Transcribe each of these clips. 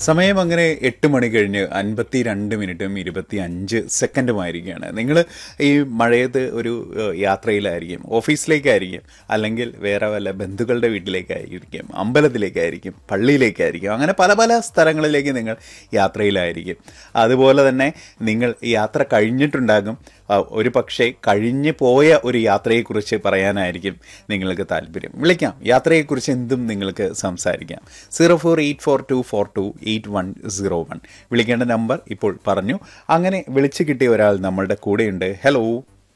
സമയം അങ്ങനെ എട്ട് മണി കഴിഞ്ഞ് അൻപത്തി രണ്ട് മിനിറ്റും ഇരുപത്തി അഞ്ച് സെക്കൻഡുമായിരിക്കുകയാണ് നിങ്ങൾ ഈ മഴയത്ത് ഒരു ഏഹ്, യാത്രയിലായിരിക്കും ഓഫീസിലേക്കായിരിക്കും അല്ലെങ്കിൽ വേറെ വല്ല ബന്ധുക്കളുടെ വീട്ടിലേക്കായിരിക്കും അമ്പലത്തിലേക്കായിരിക്കും പള്ളിയിലേക്കായിരിക്കും അങ്ങനെ പല പല സ്ഥലങ്ങളിലേക്ക് നിങ്ങൾ യാത്രയിലായിരിക്കും അതുപോലെ തന്നെ നിങ്ങൾ യാത്ര കഴിഞ്ഞിട്ടുണ്ടാകും ആ, ഒരു പക്ഷേ കഴിഞ്ഞു പോയ ഒരു യാത്രയെക്കുറിച്ച് പറയാനായിരിക്കും നിങ്ങൾക്ക് താല്പര്യം വിളിക്കാം യാത്രയെക്കുറിച്ച് എന്തും നിങ്ങൾക്ക് സംസാരിക്കാം zero four eight four two four two eight one zero one വിളിക്കേണ്ട നമ്പർ ഇപ്പോൾ പറഞ്ഞു അങ്ങനെ വിളിച്ചു കിട്ടിയ ഒരാൾ നമ്മളുടെ കൂടെയുണ്ട് ഹലോ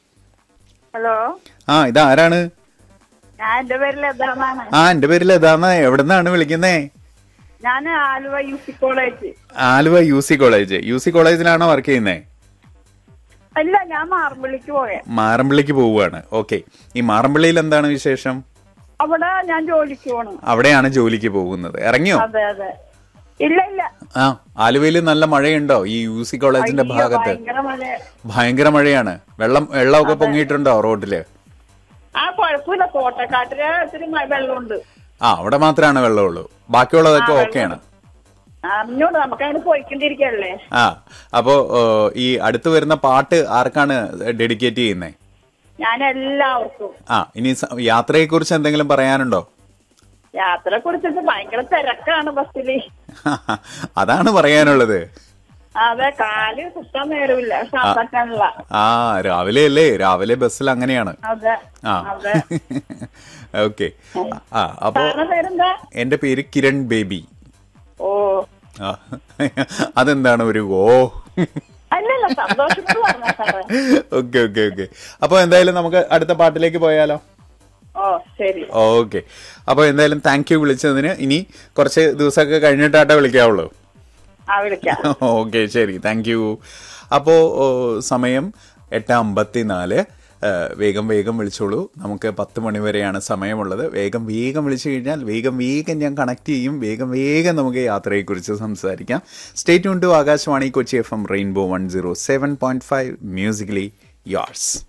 ഹലോ ആ ഇതാരാണ് ഞാൻ എന്റെ പേര് ലതാന്നാണ് ആ എൻ്റെ പേര് ലതാന്ന് എവിടെ നിന്നാണ് വിളിക്കുന്നേ ഞാൻ Aluva U C college Aluva U C college U C കോളേജിലാണോ വർക്ക് ചെയ്യുന്നത് അല്ല ഞാൻ മാർബിളിക്ക് പോയെ മാറമ്പിള്ളിക്ക് പോവുകയാണ് ഓക്കെ ഈ മാറമ്പിള്ളിയിൽ എന്താണ് വിശേഷം അവിടെ ഞാൻ ജോലിക്ക് പോണു അവിടെയാണ് ജോലിക്ക് പോകുന്നത് ഇറങ്ങിയോ അതെ അതെ ഇല്ല ഇല്ല ആ ആലുവയിൽ നല്ല മഴയുണ്ടോ ഈ യു സി കോളേജിന്റെ അയ്യോ, ഭാഗത്ത് ഭയങ്കര മഴ ഭയങ്കര മഴയാണ് വെള്ളം വെള്ളമൊക്കെ പൊങ്ങിയിട്ടുണ്ടോ റോഡില് ആ കുഴപ്പമില്ല കോട്ടക്കാട്ടില് ഇത്തിരി മഴ വെള്ളമുണ്ട് ആ അവിടെ മാത്രമാണ് വെള്ളമുള്ളൂ ബാക്കിയുള്ളതൊക്കെ ഓക്കെയാണ് അറിഞ്ഞോണ്ട് നമുക്ക് അങ്ങനെ പോയിക്കൊണ്ടിരിക്കല്ലേ ആ അപ്പോ ഏ, ഈ അടുത്ത് വരുന്ന പാട്ട് ആർക്കാണ് ഡെഡിക്കേറ്റ് ചെയ്യുന്നത് ഞാൻ എല്ലാവർക്കും ആ ഇനി സ- യാത്രയെക്കുറിച്ച് എന്തെങ്കിലും പറയാനുണ്ടോ യാത്രയെ കുറിച്ചിട്ട് ഭയങ്കര തിരക്കാണ് ബസ്സില് അതാണ് പറയാനുള്ളത് അതെ കാല് കുത്താൻ നേരമില്ല ശ്വാസക്കാനുള്ള ആ രാവിലെ അല്ലേ രാവിലെ ബസ്സിൽ അങ്ങനെയാണ് അതെ ആ അതെ ഓക്കെ ആ അപ്പോ സാറിന്റെ പേരെന്താ എന്റെ പേര് കിരൺ ബേബി ഓ ആ അതെന്താണ് ഒരു ഓ അല്ലല്ല സന്തോഷത്തോട് പറഞ്ഞ സാറേ ഓക്കെ ഓക്കെ ഓക്കെ അപ്പൊ എന്തായാലും നമുക്ക് അടുത്ത പാട്ടിലേക്ക് പോയാലോ ഓ ശരി ഓക്കെ അപ്പോൾ എന്തായാലും താങ്ക് യു വിളിച്ചതിന് ഇനി കുറച്ച് ദിവസമൊക്കെ കഴിഞ്ഞിട്ടാട്ടെ വിളിക്കാവുള്ളൂ ആ വിളിക്കാം ഓക്കെ ശരി താങ്ക് യു അപ്പോൾ സമയം എട്ട് അമ്പത്തി നാല് വേഗം വേഗം വിളിച്ചോളൂ നമുക്ക് പത്ത് മണി വരെയാണ് സമയമുള്ളത് വേഗം വേഗം വിളിച്ചു കഴിഞ്ഞാൽ വേഗം വേഗം ഞാൻ കണക്ട് ചെയ്യും വേഗം വേഗം നമുക്ക് യാത്രയെക്കുറിച്ച് സംസാരിക്കാം straight to Akashvani Kochi F M rainbow one zero seven point five musically yours